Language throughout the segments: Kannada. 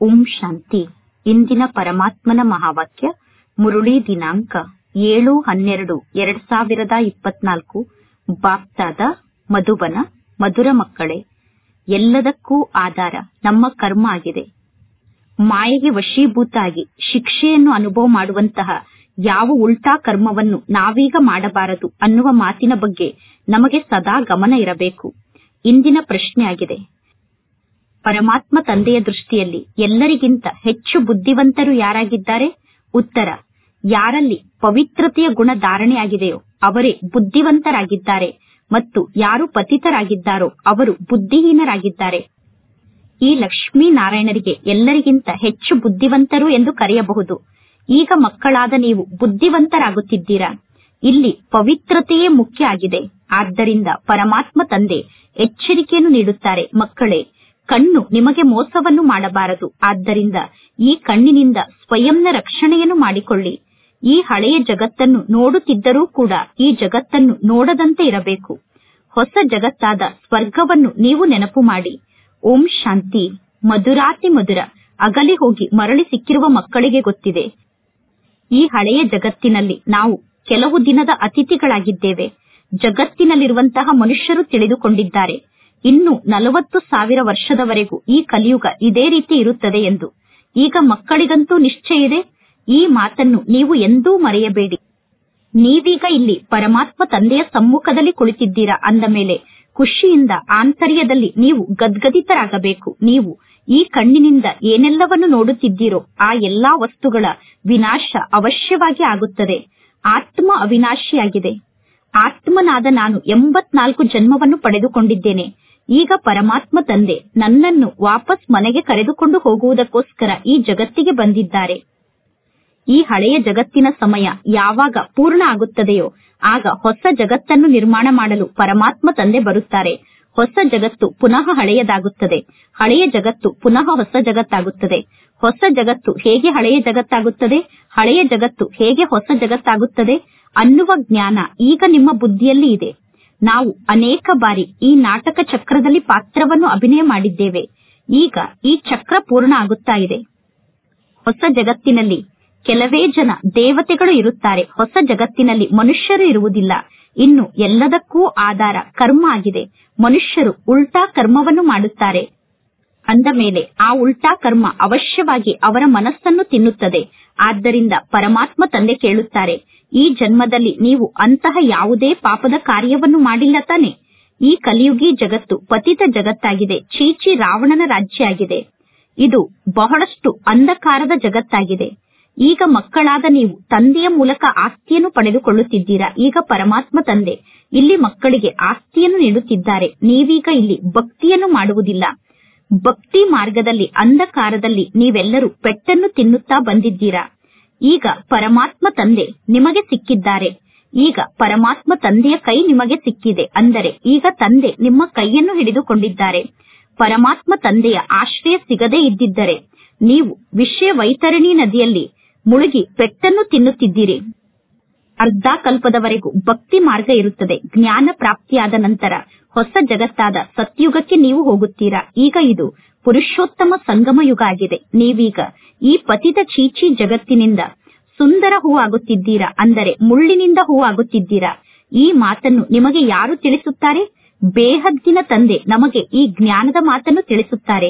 ಓಂ ಶಾಂತಿ ಇಂದಿನ ಪರಮಾತ್ಮನ ಮಹಾವಾಕ್ಯ ಮುರುಳಿ ದಿನಾಂಕ ಏಳು ಹನ್ನೆರಡು ಎರಡ್ ಸಾವಿರದ ಇಪ್ಪತ್ನಾಲ್ಕು ಬಾಪ್ತಾದ ಮಧುಬನ ಮಧುರ ಮಕ್ಕಳೇ ಎಲ್ಲದಕ್ಕೂ ಆಧಾರ ನಮ್ಮ ಕರ್ಮ ಆಗಿದೆ ಮಾಯೆಗೆ ವಶೀಭೂತ ಆಗಿ ಶಿಕ್ಷೆಯನ್ನು ಅನುಭವ ಮಾಡುವಂತಹ ಯಾವ ಉಲ್ಟಾ ಕರ್ಮವನ್ನು ನಾವೀಗ ಮಾಡಬಾರದು ಅನ್ನುವ ಮಾತಿನ ಬಗ್ಗೆ ನಮಗೆ ಸದಾ ಗಮನ ಇರಬೇಕು ಇಂದಿನ ಪ್ರಶ್ನೆಯಾಗಿದೆ ಪರಮಾತ್ಮ ತಂದೆಯ ದೃಷ್ಟಿಯಲ್ಲಿ ಎಲ್ಲರಿಗಿಂತ ಹೆಚ್ಚು ಬುದ್ಧಿವಂತರು ಯಾರಾಗಿದ್ದಾರೆ ಉತ್ತರ ಯಾರಲ್ಲಿ ಪವಿತ್ರತೆಯ ಗುಣ ಧಾರಣೆಯಾಗಿದೆಯೋ ಅವರೇ ಬುದ್ಧಿವಂತರಾಗಿದ್ದಾರೆ ಮತ್ತು ಯಾರು ಪತಿತರಾಗಿದ್ದಾರೋ ಅವರು ಬುದ್ಧಿಹೀನರಾಗಿದ್ದಾರೆ ಈ ಲಕ್ಷ್ಮೀನಾರಾಯಣರಿಗೆ ಎಲ್ಲರಿಗಿಂತ ಹೆಚ್ಚು ಬುದ್ಧಿವಂತರು ಎಂದು ಕರೆಯಬಹುದು ಈಗ ಮಕ್ಕಳಾದ ನೀವು ಬುದ್ಧಿವಂತರಾಗುತ್ತಿದ್ದೀರಾ ಇಲ್ಲಿ ಪವಿತ್ರತೆಯೇ ಮುಖ್ಯ ಆಗಿದೆ ಆದ್ದರಿಂದ ಪರಮಾತ್ಮ ತಂದೆ ಎಚ್ಚರಿಕೆಯನ್ನು ನೀಡುತ್ತಾರೆ ಮಕ್ಕಳೇ ಕಣ್ಣು ನಿಮಗೆ ಮೋಸವನ್ನು ಮಾಡಬಾರದು ಆದ್ದರಿಂದ ಈ ಕಣ್ಣಿನಿಂದ ಸ್ವಯಂನ ರಕ್ಷಣೆಯನ್ನು ಮಾಡಿಕೊಳ್ಳಿ ಈ ಹಳೆಯ ಜಗತ್ತನ್ನು ನೋಡುತ್ತಿದ್ದರೂ ಕೂಡ ಈ ಜಗತ್ತನ್ನು ನೋಡದಂತೆ ಇರಬೇಕು ಹೊಸ ಜಗತ್ತಾದ ಸ್ವರ್ಗವನ್ನು ನೀವು ನೆನಪು ಮಾಡಿ ಓಂ ಶಾಂತಿ ಮಧುರಾತಿ ಮಧುರ ಅಗಲಿ ಹೋಗಿ ಮರಳಿ ಸಿಕ್ಕಿರುವ ಮಕ್ಕಳಿಗೆ ಗೊತ್ತಿದೆ ಈ ಹಳೆಯ ಜಗತ್ತಿನಲ್ಲಿ ನಾವು ಕೆಲವು ದಿನದ ಅತಿಥಿಗಳಾಗಿದ್ದೇವೆ ಜಗತ್ತಿನಲ್ಲಿರುವಂತಹ ಮನುಷ್ಯರು ತಿಳಿದುಕೊಂಡಿದ್ದಾರೆ ಇನ್ನು ನಲವತ್ತು ಸಾವಿರ ವರ್ಷದವರೆಗೂ ಈ ಕಲಿಯುಗ ಇದೇ ರೀತಿ ಇರುತ್ತದೆ ಎಂದು ಈಗ ಮಕ್ಕಳಿಗಂತೂ ನಿಶ್ಚಯ ಇದೆ ಈ ಮಾತನ್ನು ನೀವು ಎಂದೂ ಮರೆಯಬೇಡಿ ನೀವೀಗ ಇಲ್ಲಿ ಪರಮಾತ್ಮ ತಂದೆಯ ಸಮ್ಮುಖದಲ್ಲಿ ಕುಳಿತಿದ್ದೀರಾ ಅಂದ ಮೇಲೆ ಖುಷಿಯಿಂದ ಆಂತರ್ಯದಲ್ಲಿ ನೀವು ಗದ್ಗದಿತರಾಗಬೇಕು ನೀವು ಈ ಕಣ್ಣಿನಿಂದ ಏನೆಲ್ಲವನ್ನು ನೋಡುತ್ತಿದ್ದೀರೋ ಆ ಎಲ್ಲಾ ವಸ್ತುಗಳ ವಿನಾಶ ಅವಶ್ಯವಾಗಿ ಆಗುತ್ತದೆ ಆತ್ಮ ಅವಿನಾಶಿಯಾಗಿದೆ ಆತ್ಮನಾದ ನಾನು ಎಂಬತ್ನಾಲ್ಕು ಜನ್ಮವನ್ನು ಪಡೆದುಕೊಂಡಿದ್ದೇನೆ ಈಗ ಪರಮಾತ್ಮ ತಂದೆ ನನ್ನನ್ನು ವಾಪಸ್ ಮನೆಗೆ ಕರೆದುಕೊಂಡು ಹೋಗುವುದಕ್ಕೋಸ್ಕರ ಈ ಜಗತ್ತಿಗೆ ಬಂದಿದ್ದಾರೆ ಈ ಹಳೆಯ ಜಗತ್ತಿನ ಸಮಯ ಯಾವಾಗ ಪೂರ್ಣ ಆಗುತ್ತದೆಯೋ ಆಗ ಹೊಸ ಜಗತ್ತನ್ನು ನಿರ್ಮಾಣ ಮಾಡಲು ಪರಮಾತ್ಮ ತಂದೆ ಬರುತ್ತಾರೆ ಹೊಸ ಜಗತ್ತು ಪುನಃ ಹಳೆಯದಾಗುತ್ತದೆ ಹಳೆಯ ಜಗತ್ತು ಪುನಃ ಹೊಸ ಜಗತ್ತಾಗುತ್ತದೆ ಹೊಸ ಜಗತ್ತು ಹೇಗೆ ಹಳೆಯ ಜಗತ್ತಾಗುತ್ತದೆ ಹಳೆಯ ಜಗತ್ತು ಹೇಗೆ ಹೊಸ ಜಗತ್ತಾಗುತ್ತದೆ ಅನ್ನುವ ಜ್ಞಾನ ಈಗ ನಿಮ್ಮ ಬುದ್ಧಿಯಲ್ಲಿ ಇದೆ ನಾವು ಅನೇಕ ಬಾರಿ ಈ ನಾಟಕ ಚಕ್ರದಲ್ಲಿ ಪಾತ್ರವನ್ನು ಅಭಿನಯ ಮಾಡಿದ್ದೇವೆ ಈಗ ಈ ಚಕ್ರ ಪೂರ್ಣ ಆಗುತ್ತಾ ಇದೆ ಹೊಸ ಜಗತ್ತಿನಲ್ಲಿ ಕೆಲವೇ ಜನ ದೇವತೆಗಳು ಇರುತ್ತಾರೆ ಹೊಸ ಜಗತ್ತಿನಲ್ಲಿ ಮನುಷ್ಯರು ಇರುವುದಿಲ್ಲ ಇನ್ನು ಎಲ್ಲದಕ್ಕೂ ಆಧಾರ ಕರ್ಮ ಆಗಿದೆ ಮನುಷ್ಯರು ಉಲ್ಟಾ ಕರ್ಮವನ್ನು ಮಾಡುತ್ತಾರೆ ಅಂದ ಮೇಲೆ ಆ ಉಲ್ಟಾ ಕರ್ಮ ಅವಶ್ಯವಾಗಿ ಅವರ ಮನಸ್ಸನ್ನು ತಿನ್ನುತ್ತದೆ ಆದ್ದರಿಂದ ಪರಮಾತ್ಮ ತಂದೆ ಕೇಳುತ್ತಾರೆ ಈ ಜನ್ಮದಲ್ಲಿ ನೀವು ಅಂತಹ ಯಾವುದೇ ಪಾಪದ ಕಾರ್ಯವನ್ನು ಮಾಡಿಲ್ಲ ತಾನೆ ಈ ಕಲಿಯುಗಿ ಜಗತ್ತು ಪತಿತ ಜಗತ್ತಾಗಿದೆ ಚೀಚಿ ರಾವಣನ ರಾಜ್ಯ ಆಗಿದೆ ಇದು ಬಹಳಷ್ಟು ಅಂಧಕಾರದ ಜಗತ್ತಾಗಿದೆ ಈಗ ಮಕ್ಕಳಾದ ನೀವು ತಂದೆಯ ಮೂಲಕ ಆಸ್ತಿಯನ್ನು ಪಡೆದುಕೊಳ್ಳುತ್ತಿದ್ದೀರಾ ಈಗ ಪರಮಾತ್ಮ ತಂದೆ ಇಲ್ಲಿ ಮಕ್ಕಳಿಗೆ ಆಸ್ತಿಯನ್ನು ನೀಡುತ್ತಿದ್ದಾರೆ ನೀವೀಗ ಇಲ್ಲಿ ಭಕ್ತಿಯನ್ನು ಮಾಡುವುದಿಲ್ಲ ಭಕ್ತಿ ಮಾರ್ಗದಲ್ಲಿ ಅಂಧಕಾರದಲ್ಲಿ ನೀವೆಲ್ಲರೂ ಪೆಟ್ಟನ್ನು ತಿನ್ನುತ್ತಾ ಬಂದಿದ್ದೀರಾ ಈಗ ಪರಮಾತ್ಮ ತಂದೆ ನಿಮಗೆ ಸಿಕ್ಕಿದ್ದಾರೆ ಈಗ ಪರಮಾತ್ಮ ತಂದೆಯ ಕೈ ನಿಮಗೆ ಸಿಕ್ಕಿದೆ ಅಂದರೆ ಈಗ ತಂದೆ ನಿಮ್ಮ ಕೈಯನ್ನು ಹಿಡಿದುಕೊಂಡಿದ್ದಾರೆ ಪರಮಾತ್ಮ ತಂದೆಯ ಆಶ್ರಯ ಸಿಗದೇ ಇದ್ದಿದ್ದರೆ ನೀವು ವಿಷಯ ವೈತರಣಿ ನದಿಯಲ್ಲಿ ಮುಳುಗಿ ಪೆಟ್ಟನ್ನು ತಿನ್ನುತ್ತಿದ್ದೀರಿ ಅರ್ಧ ಕಲ್ಪದವರೆಗೂ ಭಕ್ತಿ ಮಾರ್ಗ ಇರುತ್ತದೆ ಜ್ಞಾನ ಪ್ರಾಪ್ತಿಯಾದ ನಂತರ ಹೊಸ ಜಗತ್ತಾದ ಸತ್ಯುಗಕ್ಕೆ ನೀವು ಹೋಗುತ್ತೀರಾ ಈಗ ಇದು ಪುರುಷೋತ್ತಮ ಸಂಗಮ ಯುಗ ಆಗಿದೆ ನೀವೀಗ ಈ ಪತಿತ ಚೀಚಿ ಜಗತ್ತಿನಿಂದ ಸುಂದರ ಹೂ ಆಗುತ್ತಿದ್ದೀರಾ ಅಂದರೆ ಮುಳ್ಳಿನಿಂದ ಹೂ ಆಗುತ್ತಿದ್ದೀರಾ ಈ ಮಾತನ್ನು ನಿಮಗೆ ಯಾರು ತಿಳಿಸುತ್ತಾರೆ ಬೇಹದ್ದಿನ ತಂದೆ ನಮಗೆ ಈ ಜ್ಞಾನದ ಮಾತನ್ನು ತಿಳಿಸುತ್ತಾರೆ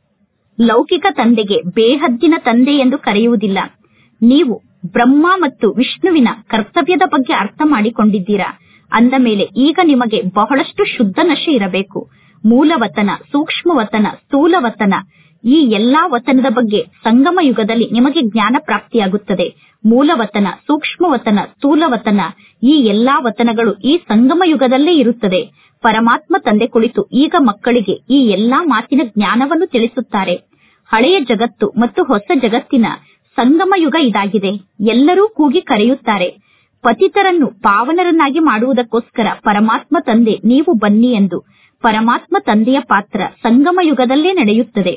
ಲೌಕಿಕ ತಂದೆಗೆ ಬೇಹದ್ದಿನ ತಂದೆ ಎಂದು ಕರೆಯುವುದಿಲ್ಲ ನೀವು ಬ್ರಹ್ಮ ಮತ್ತು ವಿಷ್ಣುವಿನ ಕರ್ತವ್ಯದ ಬಗ್ಗೆ ಅರ್ಥ ಮಾಡಿಕೊಂಡಿದ್ದೀರಾ ಅಂದ ಮೇಲೆ ಈಗ ನಿಮಗೆ ಬಹಳಷ್ಟು ಶುದ್ಧ ನಶೆ ಇರಬೇಕು ಮೂಲವತನ ಸೂಕ್ಷ್ಮವತನ ಸ್ಥೂಲವತನ ಈ ಎಲ್ಲಾ ವತನದ ಬಗ್ಗೆ ಸಂಗಮ ಯುಗದಲ್ಲಿ ನಿಮಗೆ ಜ್ಞಾನ ಪ್ರಾಪ್ತಿಯಾಗುತ್ತದೆ ಮೂಲವತನ ಸೂಕ್ಷ್ಮವತನ ಸ್ಥೂಲವತನ ಈ ಎಲ್ಲಾ ವತನಗಳು ಈ ಸಂಗಮ ಯುಗದಲ್ಲೇ ಇರುತ್ತದೆ ಪರಮಾತ್ಮ ತಂದೆ ಕುಳಿತು ಈಗ ಮಕ್ಕಳಿಗೆ ಈ ಎಲ್ಲಾ ಮಾತಿನ ಜ್ಞಾನವನ್ನು ತಿಳಿಸುತ್ತಾರೆ ಹಳೆಯ ಜಗತ್ತು ಮತ್ತು ಹೊಸ ಜಗತ್ತಿನ ಸಂಗಮ ಯುಗ ಇದಾಗಿದೆ ಎಲ್ಲರೂ ಕೂಗಿ ಕರೆಯುತ್ತಾರೆ ಪತಿತರನ್ನು ಪಾವನರನ್ನಾಗಿ ಮಾಡುವುದಕ್ಕೋಸ್ಕರ ಪರಮಾತ್ಮ ತಂದೆ ನೀವು ಬನ್ನಿ ಎಂದು ಪರಮಾತ್ಮ ತಂದೆಯ ಪಾತ್ರ ಸಂಗಮ ಯುಗದಲ್ಲೇ ನಡೆಯುತ್ತದೆ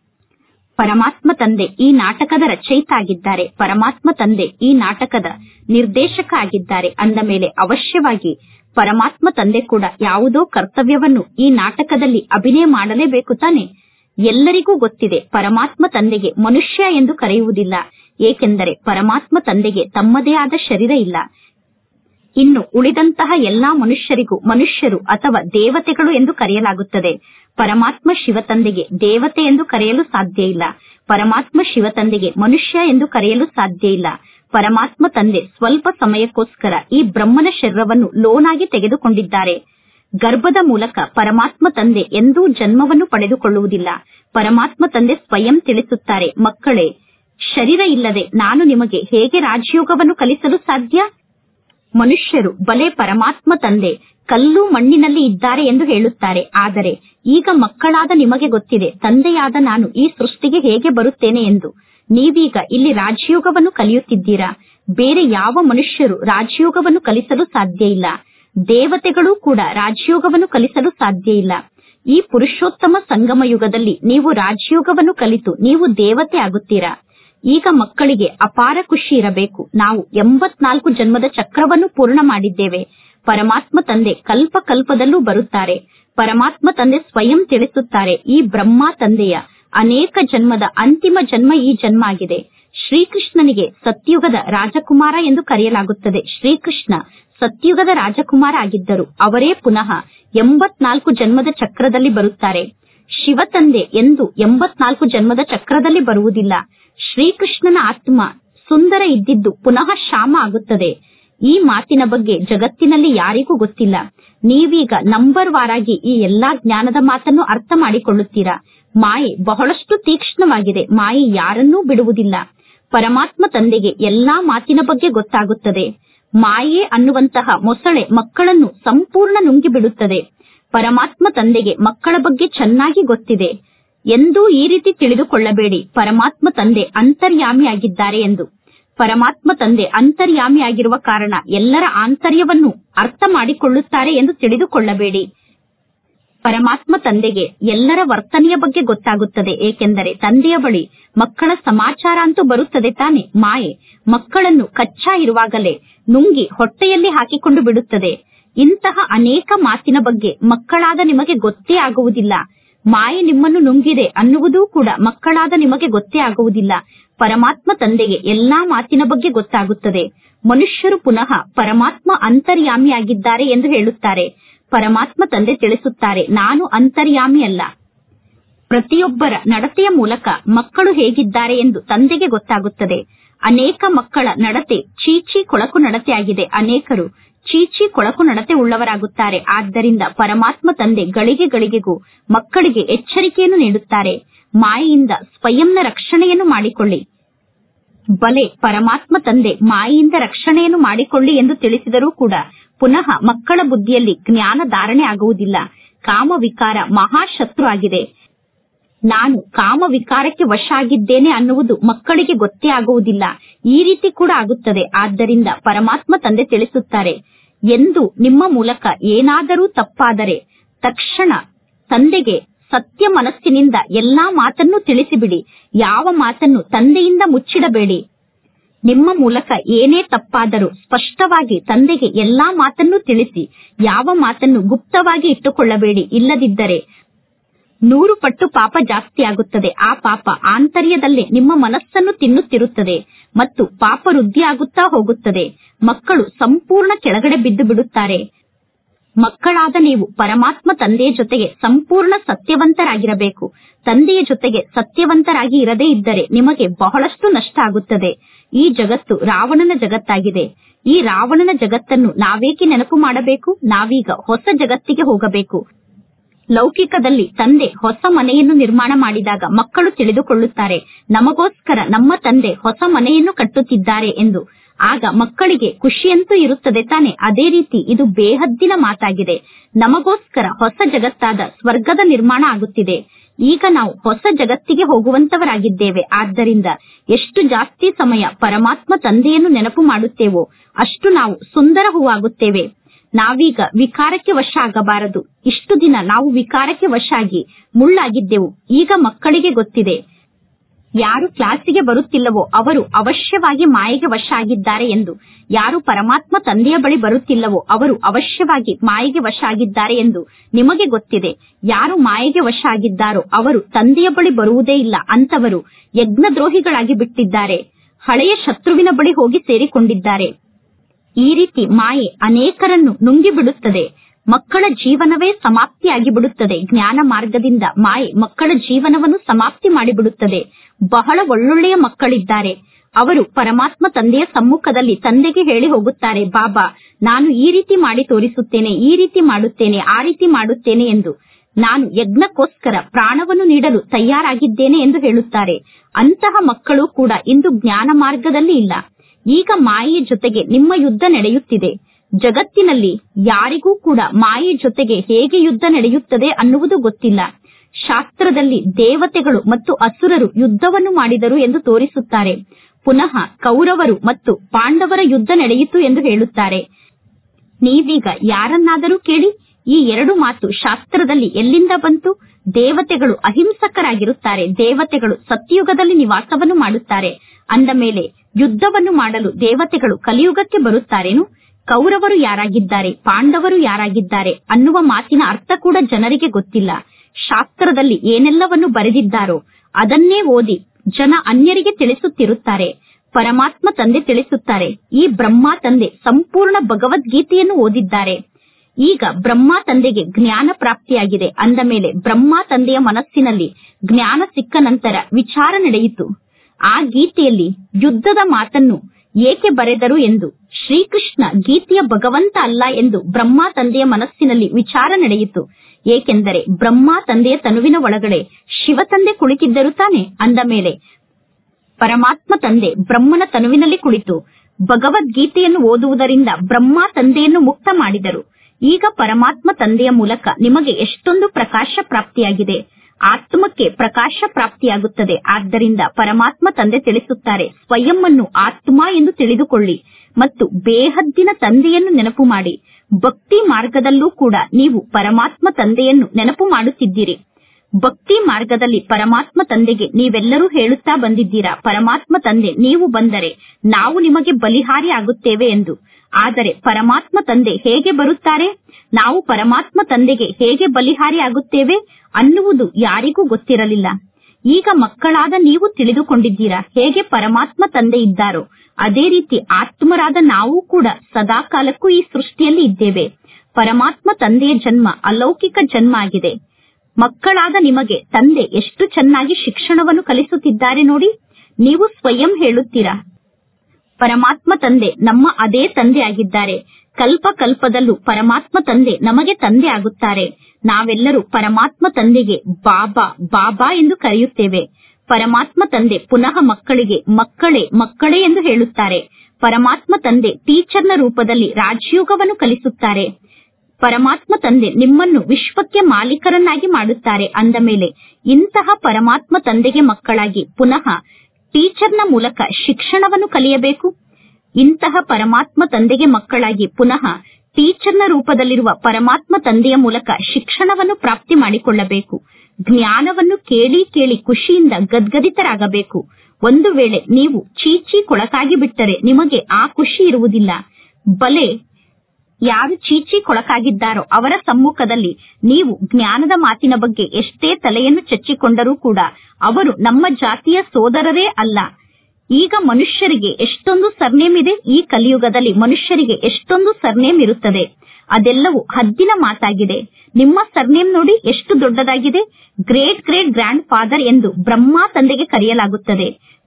ಪರಮಾತ್ಮ ತಂದೆ ಈ ನಾಟಕದ ರಚಯಿತ ಆಗಿದ್ದಾರೆ ಪರಮಾತ್ಮ ತಂದೆ ಈ ನಾಟಕದ ನಿರ್ದೇಶಕ ಆಗಿದ್ದಾರೆ ಅಂದ ಮೇಲೆ ಅವಶ್ಯವಾಗಿ ಪರಮಾತ್ಮ ತಂದೆ ಕೂಡ ಯಾವುದೋ ಕರ್ತವ್ಯವನ್ನು ಈ ನಾಟಕದಲ್ಲಿ ಅಭಿನಯ ಮಾಡಲೇಬೇಕು ತಾನೆ ಎಲ್ಲರಿಗೂ ಗೊತ್ತಿದೆ ಪರಮಾತ್ಮ ತಂದೆಗೆ ಮನುಷ್ಯ ಎಂದು ಕರೆಯುವುದಿಲ್ಲ ಏಕೆಂದರೆ ಪರಮಾತ್ಮ ತಂದೆಗೆ ತಮ್ಮದೇ ಆದ ಶರೀರ ಇಲ್ಲ ಇನ್ನು ಉಳಿದಂತಹ ಎಲ್ಲಾ ಮನುಷ್ಯರಿಗೂ ಮನುಷ್ಯರು ಅಥವಾ ದೇವತೆಗಳು ಎಂದು ಕರೆಯಲಾಗುತ್ತದೆ ಪರಮಾತ್ಮ ಶಿವ ತಂದೆಗೆ ದೇವತೆ ಎಂದು ಕರೆಯಲು ಸಾಧ್ಯ ಇಲ್ಲ ಪರಮಾತ್ಮ ಶಿವ ತಂದೆಗೆ ಮನುಷ್ಯ ಎಂದು ಕರೆಯಲು ಸಾಧ್ಯ ಇಲ್ಲ ಪರಮಾತ್ಮ ತಂದೆ ಸ್ವಲ್ಪ ಸಮಯಕ್ಕೋಸ್ಕರ ಈ ಬ್ರಹ್ಮನ ಶರೀರವನ್ನು ಲೋನಾಗಿ ತೆಗೆದುಕೊಂಡಿದ್ದಾರೆ ಗರ್ಭದ ಮೂಲಕ ಪರಮಾತ್ಮ ತಂದೆ ಎಂದೂ ಜನ್ಮವನ್ನು ಪಡೆದುಕೊಳ್ಳುವುದಿಲ್ಲ ಪರಮಾತ್ಮ ತಂದೆ ಸ್ವಯಂ ತಿಳಿಸುತ್ತಾರೆ ಮಕ್ಕಳೇ ಶರೀರ ಇಲ್ಲದೆ ನಾನು ನಿಮಗೆ ಹೇಗೆ ರಾಜಯೋಗವನ್ನು ಕಲಿಸಲು ಸಾಧ್ಯ ಮನುಷ್ಯರು ಬಲೆ ಪರಮಾತ್ಮ ತಂದೆ ಕಲ್ಲು ಮಣ್ಣಿನಲ್ಲಿ ಇದ್ದಾರೆ ಎಂದು ಹೇಳುತ್ತಾರೆ ಆದರೆ ಈಗ ಮಕ್ಕಳಾದ ನಿಮಗೆ ಗೊತ್ತಿದೆ ತಂದೆಯಾದ ನಾನು ಈ ಸೃಷ್ಟಿಗೆ ಹೇಗೆ ಬರುತ್ತೇನೆ ಎಂದು ನೀವೀಗ ಇಲ್ಲಿ ರಾಜಯೋಗವನ್ನು ಕಲಿಯುತ್ತಿದ್ದೀರಾ ಬೇರೆ ಯಾವ ಮನುಷ್ಯರು ರಾಜಯೋಗವನ್ನು ಕಲಿಸಲು ಸಾಧ್ಯ ಇಲ್ಲ ದೇವತೆಗಳು ಕೂಡ ರಾಜಯೋಗವನ್ನು ಕಲಿಸಲು ಸಾಧ್ಯ ಇಲ್ಲ ಈ ಪುರುಷೋತ್ತಮ ಸಂಗಮ ಯುಗದಲ್ಲಿ ನೀವು ರಾಜಯೋಗವನ್ನು ಕಲಿತು ನೀವು ದೇವತೆ ಆಗುತ್ತೀರಾ ಈಗ ಮಕ್ಕಳಿಗೆ ಅಪಾರ ಖುಷಿ ಇರಬೇಕು ನಾವು ಎಂಬತ್ನಾಲ್ಕು ಜನ್ಮದ ಚಕ್ರವನ್ನು ಪೂರ್ಣ ಮಾಡಿದ್ದೇವೆ ಪರಮಾತ್ಮ ತಂದೆ ಕಲ್ಪ ಕಲ್ಪದಲ್ಲೂ ಬರುತ್ತಾರೆ ಪರಮಾತ್ಮ ತಂದೆ ಸ್ವಯಂ ತಿಳಿಸುತ್ತಾರೆ ಈ ಬ್ರಹ್ಮ ತಂದೆಯ ಅನೇಕ ಜನ್ಮದ ಅಂತಿಮ ಜನ್ಮ ಈ ಜನ್ಮ ಆಗಿದೆ ಶ್ರೀಕೃಷ್ಣನಿಗೆ ಸತ್ಯುಗದ ರಾಜಕುಮಾರ ಎಂದು ಕರೆಯಲಾಗುತ್ತದೆ ಶ್ರೀಕೃಷ್ಣ ಸತ್ಯುಗದ ರಾಜಕುಮಾರ ಆಗಿದ್ದರು ಅವರೇ ಪುನಃ ಎಂಬತ್ನಾಲ್ಕು ಜನ್ಮದ ಚಕ್ರದಲ್ಲಿ ಬರುತ್ತಾರೆ ಶಿವ ತಂದೆ ಎಂದು ಎಂಬತ್ನಾಲ್ಕು ಜನ್ಮದ ಚಕ್ರದಲ್ಲಿ ಬರುವುದಿಲ್ಲ ಶ್ರೀಕೃಷ್ಣನ ಆತ್ಮ ಸುಂದರ ಇದ್ದಿದ್ದು ಪುನಃ ಶಾಮ ಆಗುತ್ತದೆ ಈ ಮಾತಿನ ಬಗ್ಗೆ ಜಗತ್ತಿನಲ್ಲಿ ಯಾರಿಗೂ ಗೊತ್ತಿಲ್ಲ ನೀವೀಗ ನಂಬರ್ ವಾರಾಗಿ ಈ ಎಲ್ಲಾ ಜ್ಞಾನದ ಮಾತನ್ನು ಅರ್ಥ ಮಾಡಿಕೊಳ್ಳುತ್ತೀರಾ ಮಾಯೆ ಬಹಳಷ್ಟು ತೀಕ್ಷ್ಣವಾಗಿದೆ ಮಾಯೆ ಯಾರನ್ನೂ ಬಿಡುವುದಿಲ್ಲ ಪರಮಾತ್ಮ ತಂದೆಗೆ ಎಲ್ಲಾ ಮಾತಿನ ಬಗ್ಗೆ ಗೊತ್ತಾಗುತ್ತದೆ ಮಾಯೆ ಅನ್ನುವಂತಹ ಮೊಸಳೆ ಮಕ್ಕಳನ್ನು ಸಂಪೂರ್ಣ ನುಂಗಿ ಬಿಡುತ್ತದೆ ಪರಮಾತ್ಮ ತಂದೆಗೆ ಮಕ್ಕಳ ಬಗ್ಗೆ ಚೆನ್ನಾಗಿ ಗೊತ್ತಿದೆ ಎಂದೂ ಈ ರೀತಿ ತಿಳಿದುಕೊಳ್ಳಬೇಡಿ ಪರಮಾತ್ಮ ತಂದೆ ಅಂತರ್ಯಾಮಿಯಾಗಿದ್ದಾರೆ ಎಂದು ಪರಮಾತ್ಮ ತಂದೆ ಅಂತರ್ಯಾಮಿಯಾಗಿರುವ ಕಾರಣ ಎಲ್ಲರ ಆಂತರ್ಯವನ್ನು ಅರ್ಥ ಮಾಡಿಕೊಳ್ಳುತ್ತಾರೆ ಎಂದು ತಿಳಿದುಕೊಳ್ಳಬೇಡಿ ಪರಮಾತ್ಮ ತಂದೆಗೆ ಎಲ್ಲರ ವರ್ತನೆಯ ಬಗ್ಗೆ ಗೊತ್ತಾಗುತ್ತದೆ ಏಕೆಂದರೆ ತಂದೆಯ ಬಳಿ ಮಕ್ಕಳ ಸಮಾಚಾರ ಅಂತೂ ಬರುತ್ತದೆ ತಾನೆ ಮಾಯೆ ಮಕ್ಕಳನ್ನು ಕಚ್ಚಾ ಇರುವಾಗಲೇ ನುಂಗಿ ಹೊಟ್ಟೆಯಲ್ಲಿ ಹಾಕಿಕೊಂಡು ಬಿಡುತ್ತದೆ ಇಂತಹ ಅನೇಕ ಮಾತಿನ ಬಗ್ಗೆ ಮಕ್ಕಳಾದ ನಿಮಗೆ ಗೊತ್ತೇ ಆಗುವುದಿಲ್ಲ ಮಾಯೆ ನಿಮ್ಮನ್ನು ನುಂಗಿದೆ ಅನ್ನುವುದೂ ಕೂಡ ಮಕ್ಕಳಾದ ನಿಮಗೆ ಗೊತ್ತೇ ಆಗುವುದಿಲ್ಲ ಪರಮಾತ್ಮ ತಂದೆಗೆ ಎಲ್ಲಾ ಮಾತಿನ ಬಗ್ಗೆ ಗೊತ್ತಾಗುತ್ತದೆ ಮನುಷ್ಯರು ಪುನಃ ಪರಮಾತ್ಮ ಅಂತರ್ಯಾಮಿಯಾಗಿದ್ದಾರೆ ಎಂದು ಹೇಳುತ್ತಾರೆ ಪರಮಾತ್ಮ ತಂದೆ ತಿಳಿಸುತ್ತಾರೆ ನಾನು ಅಂತರ್ಯಾಮಿ ಅಲ್ಲ ಪ್ರತಿಯೊಬ್ಬರ ನಡತೆಯ ಮೂಲಕ ಮಕ್ಕಳು ಹೇಗಿದ್ದಾರೆ ಎಂದು ತಂದೆಗೆ ಗೊತ್ತಾಗುತ್ತದೆ ಅನೇಕ ಮಕ್ಕಳ ನಡತೆ ಚೀಚಿ ಕೊಳಕು ನಡತೆಯಾಗಿದೆ ಅನೇಕರು ಚೀಚಿ ಕೊಳಕು ನಡತೆ ಉಳ್ಳವರಾಗುತ್ತಾರೆ ಆದ್ದರಿಂದ ಪರಮಾತ್ಮ ತಂದೆ ಗಳಿಗೆ ಗಳಿಗೆಗೂ ಮಕ್ಕಳಿಗೆ ಎಚ್ಚರಿಕೆಯನ್ನು ನೀಡುತ್ತಾರೆ ಮಾಯೆಯಿಂದ ಸ್ವಯಂನ ರಕ್ಷಣೆಯನ್ನು ಮಾಡಿಕೊಳ್ಳಿ ಬಲೆ ಪರಮಾತ್ಮ ತಂದೆ ಮಾಯೆಯಿಂದ ರಕ್ಷಣೆಯನ್ನು ಮಾಡಿಕೊಳ್ಳಿ ಎಂದು ತಿಳಿಸಿದರೂ ಕೂಡ ಪುನಃ ಮಕ್ಕಳ ಬುದ್ಧಿಯಲ್ಲಿ ಜ್ಞಾನ ಧಾರಣೆ ಆಗುವುದಿಲ್ಲ ಕಾಮ ವಿಕಾರ ಮಹಾಶತ್ರು ಆಗಿದೆ ನಾನು ಕಾಮ ವಿಕಾರಕ್ಕೆ ವಶ ಆಗಿದ್ದೇನೆ ಅನ್ನುವುದು ಮಕ್ಕಳಿಗೆ ಗೊತ್ತೇ ಆಗುವುದಿಲ್ಲ ಈ ರೀತಿ ಕೂಡ ಆಗುತ್ತದೆ ಆದ್ದರಿಂದ ಪರಮಾತ್ಮ ತಂದೆ ತಿಳಿಸುತ್ತಾರೆ ಎಂದು ನಿಮ್ಮ ಮೂಲಕ ಏನಾದರೂ ತಪ್ಪಾದರೆ ತಕ್ಷಣ ತಂದೆಗೆ ಸತ್ಯ ಮನಸ್ಸಿನಿಂದ ಎಲ್ಲಾ ಮಾತನ್ನು ತಿಳಿಸಿಬಿಡಿ ಯಾವ ಮಾತನ್ನು ತಂದೆಯಿಂದ ಮುಚ್ಚಿಡಬೇಡಿ ನಿಮ್ಮ ಮೂಲಕ ಏನೇ ತಪ್ಪಾದರೂ ಸ್ಪಷ್ಟವಾಗಿ ತಂದೆಗೆ ಎಲ್ಲಾ ಮಾತನ್ನು ತಿಳಿಸಿ ಯಾವ ಮಾತನ್ನು ಗುಪ್ತವಾಗಿ ಇಟ್ಟುಕೊಳ್ಳಬೇಡಿ ಇಲ್ಲದಿದ್ದರೆ ನೂರು ಪಟ್ಟು ಪಾಪ ಜಾಸ್ತಿ ಆಗುತ್ತದೆ ಆ ಪಾಪ ಆಂತರ್ಯದಲ್ಲೇ ನಿಮ್ಮ ಮನಸ್ಸನ್ನು ತಿನ್ನುತ್ತಿರುತ್ತದೆ ಮತ್ತು ಪಾಪ ವೃದ್ಧಿಯಾಗುತ್ತಾ ಹೋಗುತ್ತದೆ ಮಕ್ಕಳು ಸಂಪೂರ್ಣ ಕೆಳಗಡೆ ಬಿದ್ದು ಬಿಡುತ್ತಾರೆ ಮಕ್ಕಳಾದ ನೀವು ಪರಮಾತ್ಮ ತಂದೆಯ ಜೊತೆಗೆ ಸಂಪೂರ್ಣ ಸತ್ಯವಂತರಾಗಿರಬೇಕು ತಂದೆಯ ಜೊತೆಗೆ ಸತ್ಯವಂತರಾಗಿ ಇರದೇ ಇದ್ದರೆ ನಿಮಗೆ ಬಹಳಷ್ಟು ನಷ್ಟ ಆಗುತ್ತದೆ ಈ ಜಗತ್ತು ರಾವಣನ ಜಗತ್ತಾಗಿದೆ ಈ ರಾವಣನ ಜಗತ್ತನ್ನು ನಾವೇಕೆ ನೆನಪು ಮಾಡಬೇಕು ನಾವೀಗ ಹೊಸ ಜಗತ್ತಿಗೆ ಹೋಗಬೇಕು ಲೌಕಿಕದಲ್ಲಿ ತಂದೆ ಹೊಸ ಮನೆಯನ್ನು ನಿರ್ಮಾಣ ಮಾಡಿದಾಗ ಮಕ್ಕಳು ತಿಳಿದುಕೊಳ್ಳುತ್ತಾರೆ ನಮಗೋಸ್ಕರ ನಮ್ಮ ತಂದೆ ಹೊಸ ಮನೆಯನ್ನು ಕಟ್ಟುತ್ತಿದ್ದಾರೆ ಎಂದು ಆಗ ಮಕ್ಕಳಿಗೆ ಖುಷಿಯಂತೂ ಇರುತ್ತದೆ ತಾನೆ ಅದೇ ರೀತಿ ಇದು ಬೇಹದ್ದಿನ ಮಾತಾಗಿದೆ ನಮಗೋಸ್ಕರ ಹೊಸ ಜಗತ್ತಾದ ಸ್ವರ್ಗದ ನಿರ್ಮಾಣ ಆಗುತ್ತಿದೆ ಈಗ ನಾವು ಹೊಸ ಜಗತ್ತಿಗೆ ಹೋಗುವಂತವರಾಗಿದ್ದೇವೆ ಆದ್ದರಿಂದ ಎಷ್ಟು ಜಾಸ್ತಿ ಸಮಯ ಪರಮಾತ್ಮ ತಂದೆಯನ್ನು ನೆನಪು ಮಾಡುತ್ತೇವೋ ಅಷ್ಟು ನಾವು ಸುಂದರ ಹೂವಾಗುತ್ತೇವೆ ನಾವೀಗ ವಿಕಾರಕ್ಕೆ ವಶ ಆಗಬಾರದು ಇಷ್ಟು ದಿನ ನಾವು ವಿಕಾರಕ್ಕೆ ವಶ ಆಗಿ ಮುಳ್ಳಾಗಿದ್ದೆವು ಈಗ ಮಕ್ಕಳಿಗೆ ಗೊತ್ತಿದೆ ಯಾರು ಕ್ಲಾಸಿಗೆ ಬರುತ್ತಿಲ್ಲವೋ ಅವರು ಅವಶ್ಯವಾಗಿ ಮಾಯೆಗೆ ವಶ ಆಗಿದ್ದಾರೆ ಎಂದು ಯಾರು ಪರಮಾತ್ಮ ತಂದೆಯ ಬಳಿ ಬರುತ್ತಿಲ್ಲವೋ ಅವರು ಅವಶ್ಯವಾಗಿ ಮಾಯೆಗೆ ವಶ ಆಗಿದ್ದಾರೆ ಎಂದು ನಿಮಗೆ ಗೊತ್ತಿದೆ ಯಾರು ಮಾಯೆಗೆ ವಶ ಆಗಿದ್ದಾರೋ ಅವರು ತಂದೆಯ ಬಳಿ ಬರುವುದೇ ಇಲ್ಲ ಅಂತವರು ಯಜ್ಞದ್ರೋಹಿಗಳಾಗಿ ಬಿಟ್ಟಿದ್ದಾರೆ ಹಳೆಯ ಶತ್ರುವಿನ ಬಳಿ ಹೋಗಿ ಸೇರಿಕೊಂಡಿದ್ದಾರೆ ಈ ರೀತಿ ಮಾಯೆ ಅನೇಕರನ್ನು ನುಂಗಿ ಬಿಡುತ್ತದೆ ಮಕ್ಕಳ ಜೀವನವೇ ಸಮಾಪ್ತಿಯಾಗಿ ಬಿಡುತ್ತದೆ ಜ್ಞಾನ ಮಾರ್ಗದಿಂದ ಮಾಯೆ ಮಕ್ಕಳ ಜೀವನವನ್ನು ಸಮಾಪ್ತಿ ಮಾಡಿಬಿಡುತ್ತದೆ ಬಹಳ ಒಳ್ಳೊಳ್ಳೆಯ ಮಕ್ಕಳಿದ್ದಾರೆ ಅವರು ಪರಮಾತ್ಮ ತಂದೆಯ ಸಮ್ಮುಖದಲ್ಲಿ ತಂದೆಗೆ ಹೇಳಿ ಹೋಗುತ್ತಾರೆ ಬಾಬಾ ನಾನು ಈ ರೀತಿ ಮಾಡಿ ತೋರಿಸುತ್ತೇನೆ ಈ ರೀತಿ ಮಾಡುತ್ತೇನೆ ಆ ರೀತಿ ಮಾಡುತ್ತೇನೆ ಎಂದು ನಾನು ಯಜ್ಞಕ್ಕೋಸ್ಕರ ಪ್ರಾಣವನ್ನು ನೀಡಲು ತಯಾರಾಗಿದ್ದೇನೆ ಎಂದು ಹೇಳುತ್ತಾರೆ ಅಂತಹ ಮಕ್ಕಳು ಕೂಡ ಇಂದು ಜ್ಞಾನ ಮಾರ್ಗದಲ್ಲಿ ಇಲ್ಲ ಈಗ ಮಾಯೆಯ ಜೊತೆಗೆ ನಿಮ್ಮ ಯುದ್ಧ ನಡೆಯುತ್ತಿದೆ ಜಗತ್ತಿನಲ್ಲಿ ಯಾರಿಗೂ ಕೂಡ ಮಾಯೆ ಜೊತೆಗೆ ಹೇಗೆ ಯುದ್ಧ ನಡೆಯುತ್ತದೆ ಅನ್ನುವುದು ಗೊತ್ತಿಲ್ಲ ಶಾಸ್ತ್ರದಲ್ಲಿ ದೇವತೆಗಳು ಮತ್ತು ಅಸುರರು ಯುದ್ಧವನ್ನು ಮಾಡಿದರು ಎಂದು ತೋರಿಸುತ್ತಾರೆ ಪುನಃ ಕೌರವರು ಮತ್ತು ಪಾಂಡವರ ಯುದ್ಧ ನಡೆಯಿತು ಎಂದು ಹೇಳುತ್ತಾರೆ ನೀವೀಗ ಯಾರನ್ನಾದರೂ ಕೇಳಿ ಈ ಎರಡು ಮಾತು ಶಾಸ್ತ್ರದಲ್ಲಿ ಎಲ್ಲಿಂದ ಬಂತು ದೇವತೆಗಳು ಅಹಿಂಸಕರಾಗಿರುತ್ತಾರೆ ದೇವತೆಗಳು ಸತ್ಯಯುಗದಲ್ಲಿ ನಿವಾಸವನ್ನು ಮಾಡುತ್ತಾರೆ ಅಂದ ಮೇಲೆ ಯುದ್ಧವನ್ನು ಮಾಡಲು ದೇವತೆಗಳು ಕಲಿಯುಗಕ್ಕೆ ಬರುತ್ತಾರೇನು ಕೌರವರು ಯಾರಾಗಿದ್ದಾರೆ ಪಾಂಡವರು ಯಾರಾಗಿದ್ದಾರೆ ಅನ್ನುವ ಮಾತಿನ ಅರ್ಥ ಕೂಡ ಜನರಿಗೆ ಗೊತ್ತಿಲ್ಲ ಶಾಸ್ತ್ರದಲ್ಲಿ ಏನೆಲ್ಲವನ್ನು ಬರೆದಿದ್ದಾರೋ ಅದನ್ನೇ ಓದಿ ಜನ ಅನ್ಯರಿಗೆ ತಿಳಿಸುತ್ತಿರುತ್ತಾರೆ ಪರಮಾತ್ಮ ತಂದೆ ತಿಳಿಸುತ್ತಾರೆ ಈ ಬ್ರಹ್ಮ ತಂದೆ ಸಂಪೂರ್ಣ ಭಗವದ್ಗೀತೆಯನ್ನು ಓದಿದ್ದಾರೆ ಈಗ ಬ್ರಹ್ಮ ತಂದೆಗೆ ಜ್ಞಾನ ಪ್ರಾಪ್ತಿಯಾಗಿದೆ ಅಂದ ಮೇಲೆ ಬ್ರಹ್ಮ ತಂದೆಯ ಮನಸ್ಸಿನಲ್ಲಿ ಜ್ಞಾನ ಸಿಕ್ಕ ನಂತರ ವಿಚಾರ ನಡೆಯಿತು ಆ ಗೀತೆಯಲ್ಲಿ ಯುದ್ಧದ ಮಾತನ್ನು ಏಕೆ ಬರೆದರು ಎಂದು ಶ್ರೀಕೃಷ್ಣ ಗೀತೆಯ ಭಗವಂತ ಅಲ್ಲ ಎಂದು ಬ್ರಹ್ಮ ತಂದೆಯ ಮನಸ್ಸಿನಲ್ಲಿ ವಿಚಾರ ನಡೆಯಿತು ಏಕೆಂದರೆ ಬ್ರಹ್ಮ ತಂದೆಯ ತನುವಿನ ಒಳಗಡೆ ಶಿವ ತಂದೆ ಕುಳಿತಿದ್ದರು ತಾನೆ ಅಂದ ಮೇಲೆ ಪರಮಾತ್ಮ ತಂದೆ ಬ್ರಹ್ಮನ ತನುವಿನಲ್ಲಿ ಕುಳಿತು ಭಗವದ್ಗೀತೆಯನ್ನು ಓದುವುದರಿಂದ ಬ್ರಹ್ಮ ತಂದೆಯನ್ನು ಮುಕ್ತ ಮಾಡಿದರು ಈಗ ಪರಮಾತ್ಮ ತಂದೆಯ ಮೂಲಕ ನಿಮಗೆ ಎಷ್ಟೊಂದು ಪ್ರಕಾಶ ಪ್ರಾಪ್ತಿಯಾಗಿದೆ ಆತ್ಮಕ್ಕೆ ಪ್ರಕಾಶ ಪ್ರಾಪ್ತಿಯಾಗುತ್ತದೆ ಆದ್ದರಿಂದ ಪರಮಾತ್ಮ ತಂದೆ ತಿಳಿಸುತ್ತಾರೆ ಸ್ವಯಂ ಅನ್ನು ಆತ್ಮ ಎಂದು ತಿಳಿದುಕೊಳ್ಳಿ ಮತ್ತು ಬೇಹದ್ದಿನ ತಂದೆಯನ್ನು ನೆನಪು ಮಾಡಿ ಭಕ್ತಿ ಮಾರ್ಗದಲ್ಲೂ ಕೂಡ ನೀವು ಪರಮಾತ್ಮ ತಂದೆಯನ್ನು ನೆನಪು ಮಾಡುತ್ತಿದ್ದೀರಿ ಭಕ್ತಿ ಮಾರ್ಗದಲ್ಲಿ ಪರಮಾತ್ಮ ತಂದೆಗೆ ನೀವೆಲ್ಲರೂ ಹೇಳುತ್ತಾ ಬಂದಿದ್ದೀರಾ ಪರಮಾತ್ಮ ತಂದೆ ನೀವು ಬಂದರೆ ನಾವು ನಿಮಗೆ ಬಲಿಹಾರಿ ಆಗುತ್ತೇವೆ ಎಂದು ಆದರೆ ಪರಮಾತ್ಮ ತಂದೆ ಹೇಗೆ ಬರುತ್ತಾರೆ ನಾವು ಪರಮಾತ್ಮ ತಂದೆಗೆ ಹೇಗೆ ಬಲಿಹಾರಿ ಆಗುತ್ತೇವೆ ಅನ್ನುವುದು ಯಾರಿಗೂ ಗೊತ್ತಿರಲಿಲ್ಲ ಈಗ ಮಕ್ಕಳಾದ ನೀವು ತಿಳಿದುಕೊಂಡಿದ್ದೀರಾ ಹೇಗೆ ಪರಮಾತ್ಮ ತಂದೆ ಇದ್ದಾರೋ ಅದೇ ರೀತಿ ಆತ್ಮರಾದ ನಾವು ಕೂಡ ಸದಾಕಾಲಕ್ಕೂ ಈ ಸೃಷ್ಟಿಯಲ್ಲಿ ಇದ್ದೇವೆ ಪರಮಾತ್ಮ ತಂದೆಯ ಜನ್ಮ ಅಲೌಕಿಕ ಜನ್ಮ ಆಗಿದೆ ಮಕ್ಕಳಾದ ನಿಮಗೆ ತಂದೆ ಎಷ್ಟು ಚೆನ್ನಾಗಿ ಶಿಕ್ಷಣವನ್ನು ಕಲಿಸುತ್ತಿದ್ದಾರೆ ನೋಡಿ ನೀವು ಸ್ವಯಂ ಹೇಳುತ್ತೀರಾ ಪರಮಾತ್ಮ ತಂದೆ ನಮ್ಮ ಅದೇ ತಂದೆ ಆಗಿದ್ದಾರೆ ಕಲ್ಪ ಕಲ್ಪದಲ್ಲೂ ಪರಮಾತ್ಮ ತಂದೆ ನಮಗೆ ತಂದೆ ಆಗುತ್ತಾರೆ ನಾವೆಲ್ಲರೂ ಪರಮಾತ್ಮ ತಂದೆಗೆ ಬಾಬಾ ಬಾಬಾ ಎಂದು ಕರೆಯುತ್ತೇವೆ ಪರಮಾತ್ಮ ತಂದೆ ಪುನಃ ಮಕ್ಕಳಿಗೆ ಮಕ್ಕಳೇ ಮಕ್ಕಳೇ ಎಂದು ಹೇಳುತ್ತಾರೆ ಪರಮಾತ್ಮ ತಂದೆ ಟೀಚರ್ನ ರೂಪದಲ್ಲಿ ರಾಜಯೋಗವನ್ನು ಕಲಿಸುತ್ತಾರೆ ಪರಮಾತ್ಮ ತಂದೆ ನಿಮ್ಮನ್ನು ವಿಶ್ವಕ್ಕೆ ಮಾಲೀಕರನ್ನಾಗಿ ಮಾಡುತ್ತಾರೆ ಅಂದ ಮೇಲೆ ಇಂತಹ ಪರಮಾತ್ಮ ತಂದೆಗೆ ಮಕ್ಕಳಾಗಿ ಪುನಃ ಟೀಚರ್ನ ಮೂಲಕ ಶಿಕ್ಷಣವನ್ನು ಕಲಿಯಬೇಕು ಇಂತಹ ಪರಮಾತ್ಮ ತಂದೆಗೆ ಮಕ್ಕಳಾಗಿ ಪುನಃ ಟೀಚರ್ನ ರೂಪದಲ್ಲಿರುವ ಪರಮಾತ್ಮ ತಂದೆಯ ಮೂಲಕ ಶಿಕ್ಷಣವನ್ನು ಪ್ರಾಪ್ತಿ ಮಾಡಿಕೊಳ್ಳಬೇಕು ಜ್ಞಾನವನ್ನು ಕೇಳಿ ಕೇಳಿ ಖುಷಿಯಿಂದ ಗದ್ಗದಿತರಾಗಬೇಕು ಒಂದು ವೇಳೆ ನೀವು ಚೀಚಿ ಕೊಳಕಾಗಿ ಬಿಟ್ಟರೆ ನಿಮಗೆ ಆ ಖುಷಿ ಇರುವುದಿಲ್ಲ ಬಲೆ ಯಾರು ಚೀಚಿ ಕೊಳಕಾಗಿದ್ದಾರೋ ಅವರ ಸಮ್ಮುಖದಲ್ಲಿ ನೀವು ಜ್ಞಾನದ ಮಾತಿನ ಬಗ್ಗೆ ಎಷ್ಟೇ ತಲೆಯನ್ನು ಚಚ್ಚಿಕೊಂಡರೂ ಕೂಡ ಅವರು ನಮ್ಮ ಜಾತಿಯ ಸೋದರರೇ ಅಲ್ಲ ಈಗ ಮನುಷ್ಯರಿಗೆ ಎಷ್ಟೊಂದು ಸರ್ನೇಮ್ ಇದೆ ಈ ಕಲಿಯುಗದಲ್ಲಿ ಮನುಷ್ಯರಿಗೆ ಎಷ್ಟೊಂದು ಸರ್ನೇಮ್ ಇರುತ್ತದೆ ಅದೆಲ್ಲವೂ ಹದ್ದಿನ ಮಾತಾಗಿದೆ ನಿಮ್ಮ ಸರ್ನೇಮ್ ನೋಡಿ ಎಷ್ಟು ದೊಡ್ಡದಾಗಿದೆ ಗ್ರೇಟ್ ಗ್ರೇಟ್ ಗ್ರ್ಯಾಂಡ್ ಫಾದರ್ ಎಂದು ಬ್ರಹ್ಮ ತಂದೆಗೆ ಕರೆಯಲಾಗುತ್ತದೆ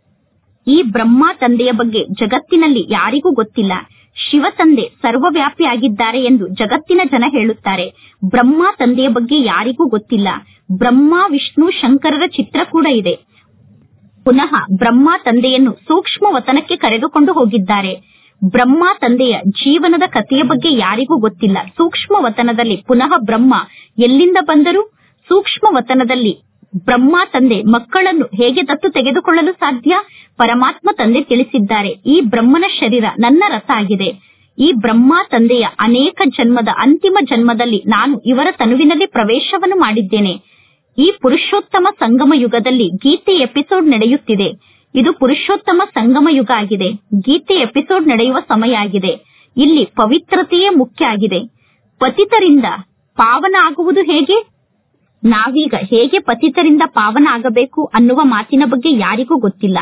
ಈ ಬ್ರಹ್ಮ ತಂದೆಯ ಬಗ್ಗೆ ಜಗತ್ತಿನಲ್ಲಿ ಯಾರಿಗೂ ಗೊತ್ತಿಲ್ಲ ಶಿವ ತಂದೆ ಸರ್ವವ್ಯಾಪಿ ಆಗಿದ್ದಾರೆ ಎಂದು ಜಗತ್ತಿನ ಜನ ಹೇಳುತ್ತಾರೆ ಬ್ರಹ್ಮ ತಂದೆಯ ಬಗ್ಗೆ ಯಾರಿಗೂ ಗೊತ್ತಿಲ್ಲ ಬ್ರಹ್ಮ ವಿಷ್ಣು ಶಂಕರರ ಚಿತ್ರ ಕೂಡ ಇದೆ ಪುನಃ ಬ್ರಹ್ಮ ತಂದೆಯನ್ನು ಸೂಕ್ಷ್ಮ ವತನಕ್ಕೆ ಕರೆದುಕೊಂಡು ಹೋಗಿದ್ದಾರೆ ಬ್ರಹ್ಮ ತಂದೆಯ ಜೀವನದ ಕಥೆಯ ಬಗ್ಗೆ ಯಾರಿಗೂ ಗೊತ್ತಿಲ್ಲ ಸೂಕ್ಷ್ಮ ವತನದಲ್ಲಿ ಪುನಃ ಬ್ರಹ್ಮ ಎಲ್ಲಿಂದ ಬಂದರು ಸೂಕ್ಷ್ಮ ವತನದಲ್ಲಿ ಬ್ರಹ್ಮ ತಂದೆ ಮಕ್ಕಳನ್ನು ಹೇಗೆ ದತ್ತು ತೆಗೆದುಕೊಳ್ಳಲು ಸಾಧ್ಯ ಪರಮಾತ್ಮ ತಂದೆ ತಿಳಿಸಿದ್ದಾರೆ ಈ ಬ್ರಹ್ಮನ ಶರೀರ ನನ್ನ ರಥ ಆಗಿದೆ ಈ ಬ್ರಹ್ಮ ತಂದೆಯ ಅನೇಕ ಜನ್ಮದ ಅಂತಿಮ ಜನ್ಮದಲ್ಲಿ ನಾನು ಇವರ ತನುವಿನಲ್ಲಿ ಪ್ರವೇಶವನ್ನು ಮಾಡಿದ್ದೇನೆ ಈ ಪುರುಷೋತ್ತಮ ಸಂಗಮ ಯುಗದಲ್ಲಿ ಗೀತೆ ಎಪಿಸೋಡ್ ನಡೆಯುತ್ತಿದೆ ಇದು ಪುರುಷೋತ್ತಮ ಸಂಗಮ ಯುಗ ಆಗಿದೆ ಗೀತೆ ಎಪಿಸೋಡ್ ನಡೆಯುವ ಸಮಯ ಆಗಿದೆ ಇಲ್ಲಿ ಪವಿತ್ರತೆಯೇ ಮುಖ್ಯ ಆಗಿದೆ ಪತಿತರಿಂದ ಪಾವನ ಆಗುವುದು ಹೇಗೆ ನಾವೀಗ ಹೇಗೆ ಪತಿತರಿಂದ ಪಾವನ ಆಗಬೇಕು ಅನ್ನುವ ಮಾತಿನ ಬಗ್ಗೆ ಯಾರಿಗೂ ಗೊತ್ತಿಲ್ಲ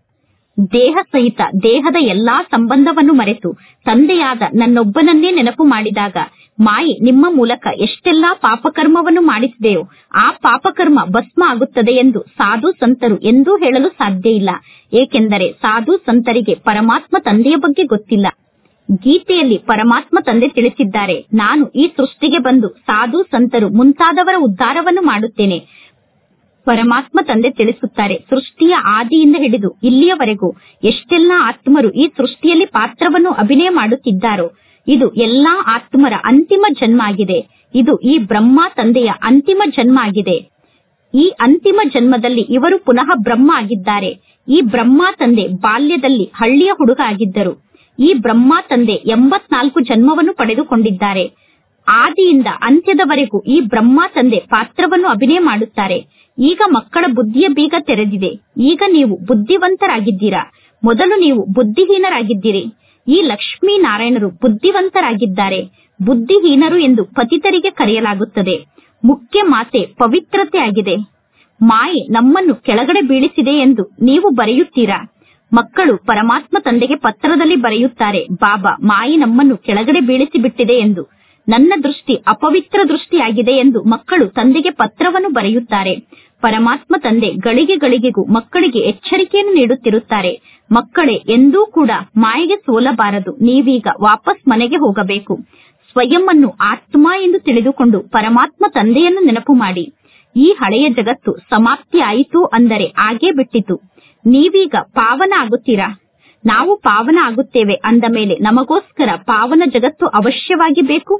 ದೇಹ ಸಹಿತ ದೇಹದ ಎಲ್ಲಾ ಸಂಬಂಧವನ್ನು ಮರೆತು ತಂದೆಯಾದ ನನ್ನೊಬ್ಬನನ್ನೇ ನೆನಪು ಮಾಡಿದಾಗ ಮಾಯೆ ನಿಮ್ಮ ಮೂಲಕ ಎಷ್ಟೆಲ್ಲಾ ಪಾಪಕರ್ಮವನ್ನು ಮಾಡಿಸಿದೆಯೋ ಆ ಪಾಪಕರ್ಮ ಭಸ್ಮ ಆಗುತ್ತದೆ ಎಂದು ಸಾಧು ಸಂತರು ಎಂದೂ ಹೇಳಲು ಸಾಧ್ಯ ಇಲ್ಲ ಏಕೆಂದರೆ ಸಾಧು ಸಂತರಿಗೆ ಪರಮಾತ್ಮ ತಂದೆಯ ಬಗ್ಗೆ ಗೊತ್ತಿಲ್ಲ ಗೀತೆಯಲ್ಲಿ ಪರಮಾತ್ಮ ತಂದೆ ತಿಳಿಸಿದ್ದಾರೆ ನಾನು ಈ ಸೃಷ್ಟಿಗೆ ಬಂದು ಸಾಧು ಸಂತರು ಮುಂತಾದವರ ಉದ್ಧಾರವನ್ನು ಮಾಡುತ್ತೇನೆ ಪರಮಾತ್ಮ ತಂದೆ ತಿಳಿಸುತ್ತಾರೆ ಸೃಷ್ಟಿಯ ಆದಿಯಿಂದ ಹಿಡಿದು ಇಲ್ಲಿಯವರೆಗೂ ಎಷ್ಟೆಲ್ಲಾ ಆತ್ಮರು ಈ ಸೃಷ್ಟಿಯಲ್ಲಿ ಪಾತ್ರವನ್ನು ಅಭಿನಯ ಮಾಡುತ್ತಿದ್ದಾರೋ ಇದು ಎಲ್ಲಾ ಆತ್ಮರ ಅಂತಿಮ ಜನ್ಮ ಆಗಿದೆ ಇದು ಈ ಬ್ರಹ್ಮ ತಂದೆಯ ಅಂತಿಮ ಜನ್ಮ ಆಗಿದೆ ಈ ಅಂತಿಮ ಜನ್ಮದಲ್ಲಿ ಇವರು ಪುನಃ ಬ್ರಹ್ಮ ಆಗಿದ್ದಾರೆ ಈ ಬ್ರಹ್ಮ ತಂದೆ ಬಾಲ್ಯದಲ್ಲಿ ಹಳ್ಳಿಯ ಹುಡುಗ ಆಗಿದ್ದರು ಈ ಬ್ರಹ್ಮ ತಂದೆ ಎಂಬತ್ನಾಲ್ಕು ಜನ್ಮವನ್ನು ಪಡೆದುಕೊಂಡಿದ್ದಾರೆ ಆದಿಯಿಂದ ಅಂತ್ಯದವರೆಗೂ ಈ ಬ್ರಹ್ಮ ತಂದೆ ಪಾತ್ರವನ್ನು ಅಭಿನಯ ಮಾಡುತ್ತಾರೆ ಈಗ ಮಕ್ಕಳ ಬುದ್ಧಿಯ ಬೀಗ ತೆರೆದಿದೆ ಈಗ ನೀವು ಬುದ್ಧಿವಂತರಾಗಿದ್ದೀರಾ ಮೊದಲು ನೀವು ಬುದ್ಧಿಹೀನರಾಗಿದ್ದೀರಿ ಈ ಲಕ್ಷ್ಮೀ ನಾರಾಯಣರು ಬುದ್ಧಿವಂತರಾಗಿದ್ದಾರೆ ಬುದ್ಧಿಹೀನರು ಎಂದು ಪತಿತರಿಗೆ ಕರೆಯಲಾಗುತ್ತದೆ ಮುಖ್ಯ ಮಾತೆ ಪವಿತ್ರತೆ ಆಗಿದೆ ಮಾಯೆ ನಮ್ಮನ್ನು ಕೆಳಗಡೆ ಬೀಳಿಸಿದೆ ಎಂದು ನೀವು ಬರೆಯುತ್ತೀರಾ ಮಕ್ಕಳು ಪರಮಾತ್ಮ ತಂದೆಗೆ ಪತ್ರದಲ್ಲಿ ಬರೆಯುತ್ತಾರೆ ಬಾಬಾ ಮಾಯೆ ನಮ್ಮನ್ನು ಕೆಳಗಡೆ ಬೀಳಿಸಿ ಬಿಟ್ಟಿದೆ ಎಂದು ನನ್ನ ದೃಷ್ಟಿ ಅಪವಿತ್ರ ದೃಷ್ಟಿಯಾಗಿದೆ ಎಂದು ಮಕ್ಕಳು ತಂದೆಗೆ ಪತ್ರವನ್ನು ಬರೆಯುತ್ತಾರೆ ಪರಮಾತ್ಮ ತಂದೆ ಗಳಿಗೆ ಗಳಿಗೆಗೂ ಮಕ್ಕಳಿಗೆ ಎಚ್ಚರಿಕೆಯನ್ನು ನೀಡುತ್ತಿರುತ್ತಾರೆ ಮಕ್ಕಳೇ ಎಂದೂ ಕೂಡ ಮಾಯೆಗೆ ಸೋಲಬಾರದು ನೀವೀಗ ವಾಪಸ್ ಮನೆಗೆ ಹೋಗಬೇಕು ಸ್ವಯಂ ಅನ್ನು ಆತ್ಮ ಎಂದು ತಿಳಿದುಕೊಂಡು ಪರಮಾತ್ಮ ತಂದೆಯನ್ನು ನೆನಪು ಮಾಡಿ ಈ ಹಳೆಯ ಜಗತ್ತು ಸಮಾಪ್ತಿ ಆಯಿತು ಅಂದರೆ ಆಗೇ ಬಿಟ್ಟಿತು ನೀವೀಗ ಪಾವನ ಆಗುತ್ತೀರಾ ನಾವು ಪಾವನ ಆಗುತ್ತೇವೆ ಅಂದ ಮೇಲೆ ನಮಗೋಸ್ಕರ ಪಾವನ ಜಗತ್ತು ಅವಶ್ಯವಾಗಿ ಬೇಕು